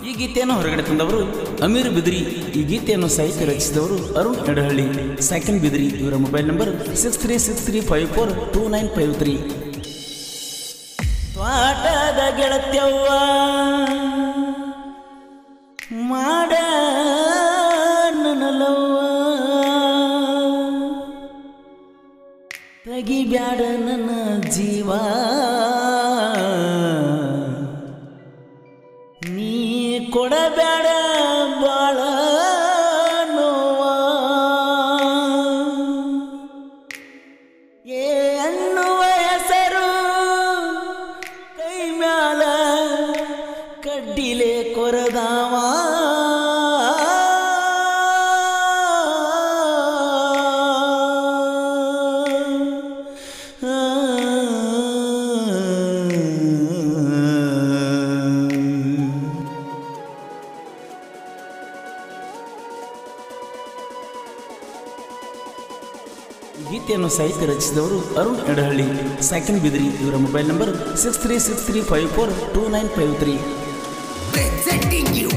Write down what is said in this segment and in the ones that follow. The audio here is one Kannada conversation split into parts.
ಈ ಗೀತೆಯನ್ನು ಹೊರಗಡೆ ತಂದವರು ಅಮೀರ್ ಬಿದ್ರಿ ಈ ಗೀತೆಯನ್ನು ಸಾಹಿತ್ಯ ರಚಿಸಿದವರು ಅರುಣ್ ಎಡಹಳ್ಳಿ ಸೆಕೆಂಡ್ ಬಿದ್ರಿ ಇವರ mobile number six three six three five four two nine five three ತ್ವಾಟದ ಗೆಳತ್ಯವ್ವ ಮಾಡ ನನಲವ್ವ ತೆಗಿಬ್ಯಾಡ ನನ್ನ ಜೀವ ನೀ ಕೊಡಬ್ಯಾಡ ಬಾಳ ನೋವ ಏ ಅನ್ನುವ ಹೆಸರು ಕೈ ಮ್ಯಾಲ ಕಡ್ಡಿಲೆ ಕೊರದಾವ ಗೀತೆಯನ್ನು ಸಾಹಿತ್ಯ ರಚಿಸಿದವರು ಅರುಣ್ ಎಡಹಳ್ಳಿ ಸೆಕೆಂಡ್ ಬಿದ್ರಿ ಇವರ mobile number six three six three five four two nine five three presenting you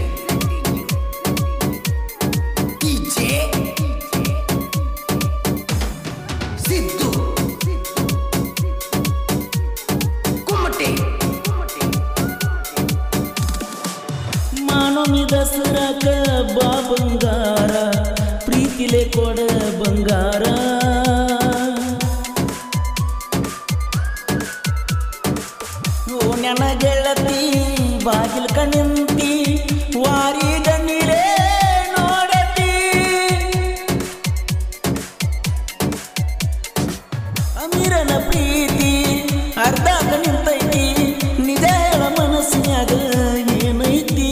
DJ Siddu Kumate Manvi ದಸರಾಕ ಬಾ ಬಂಗಾರ ಪ್ರೀತಿಲೆ ಕೊಡ ಬಂಗಾರ ಓ ನನ್ನ ಗೆಳತಿ ಬಾಗಿಲ್ ಕಣಿಂತಿ ವಾರಿದ ನೀರೇ ನೋಡತಿ ಅಮೀರನ ಪ್ರೀತಿ ಅರ್ಧ ನಿಂತೈತಿ ನಿಜ ಹೇಳ ಮನಸ್ಸಿನ್ಯಾಗ ಏನೈತಿ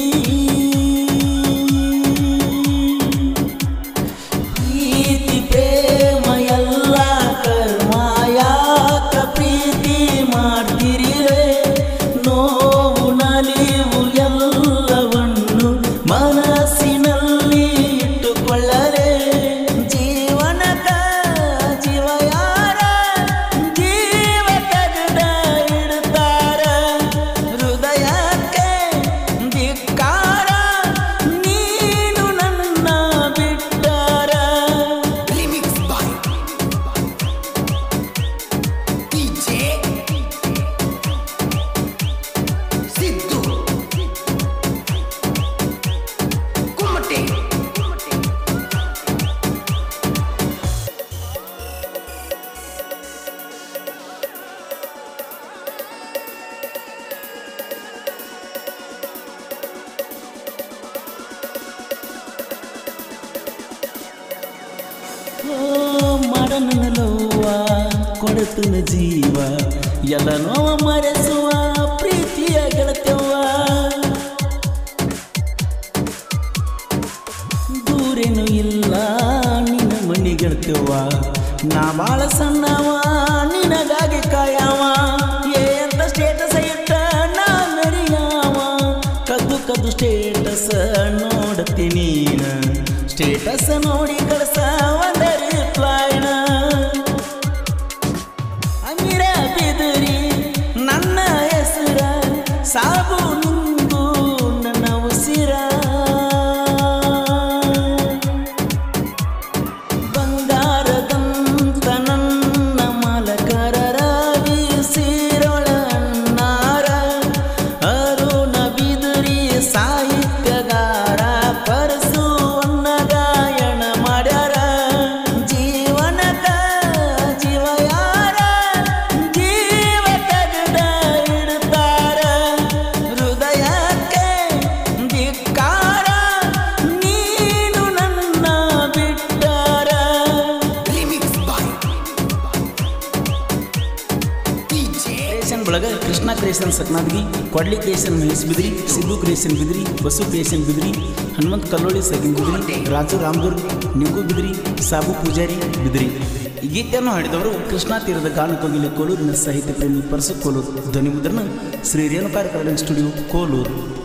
ಪ್ರೀತಿ ಪ್ರೇಮ ಎಲ್ಲ ಕರ್ಮ ಯಾಕ ಪ್ರೀತಿ ಮಾಡ್ತಿರಿರೆ ನೋವು ನಲಿವು ಎಲ್ಲವನ್ನು ಮನಸ್ಸಿನಲ್ಲಿ ಇಟ್ಟುಕೊಳ್ಳರೆ ಜೀವನಕ ಜೀವ ಯಾರ ಜೀವ ತಗಡ ಇಡ್ತಾರ ಹೃದಯಕ್ಕೆ ಧಿಕ್ಕಾರ ನೀನು ನನ್ನ ಬಿಟ್ಟಾರ Remix by DJ Siddu Kumate ಮಾಡನಲವ್ವ ಕೊಡತನ ಜೀವ ಎಲ್ಲ ನೋವ ಮರೆಸುವ ಪ್ರೀತಿಯ ಗೆಳತ್ಯವ್ವ ದೂರೇನು ಇಲ್ಲ ನಿನ್ನ ಮನಿ ಗೆಳತ್ಯವ್ವ ನಾ ಬಾಳ ಸಣ್ಣವ ನಿನಗಾಗಿ ಕಾಯವ ಏಂತ ಸ್ಟೇಟಸ್ ಇಟ್ಟ ನಾ ಮೆರಿಯಾವ ಕದ್ದು ಕದ್ದು ಸ್ಟೇಟಸ್ ನೋಡತಿ ನೀನ ಸ್ಟೇಟಸ್ ನೋಡಿ ಕಳ್ಸ ಒಂದ ರಿಪ್ಲೈನ ಅಮೀರ ಬಿದರಿ ನನ್ನ ಹೆಸರ ಸಾಬು ನಿಂದು ನನ್ನ ಉಸಿರ ಬಂಗಾರದಂತ ನನ್ನ ಮಲಕರ ರವಿ ಸಿರೊಳ ಅಣ್ಣಾರ ಅರುಣ ಬಿದುರಿ ಸಾಹಿತ್ಯಗಾರ ಪರಸು ಅನ್ನ ಗಾಯನ ಮಾಡ್ಯಾರ ಜೀವನದ ಜೀವ ಯಾರ ಜೀವ ತಗಡ ಇಡ್ತಾರ ಹೃದಯಕ್ಕೆ ಧಿಕ್ಕಾರ ನೀನು ನನ್ನ ಬಿಟ್ಟಾರ Remix by DJ ಕ್ರಿಯೇಷನ್ ಬಳಗ Krishna creation Saknadgi Kodli creation Mahesh Bidri Siddu creation Bidri Basu creation Bidri Hanumanth Kalloli Sagin Bidri Raju Ramdurg Ningu Bidri Sabu Pujari Bidri ಈ ಗೀತೆಯನ್ನು ಹಾಡಿದವರು ಕೃಷ್ಣಾ ತೀರದ ಗಾನ ಕೋಗಿಲೆ ಕೋಲೂರಿನ ಸಾಹಿತ್ಯ ಪ್ರೇಮಿ ಪರಸು ಕೋಲೂರು ಧ್ವನಿ ಮುದ್ರಣ ಶ್ರೀ ರೇಣುಕಾರ ಕರಡ ಸ್ಟುಡಿಯೋ ಕೋಲೂರು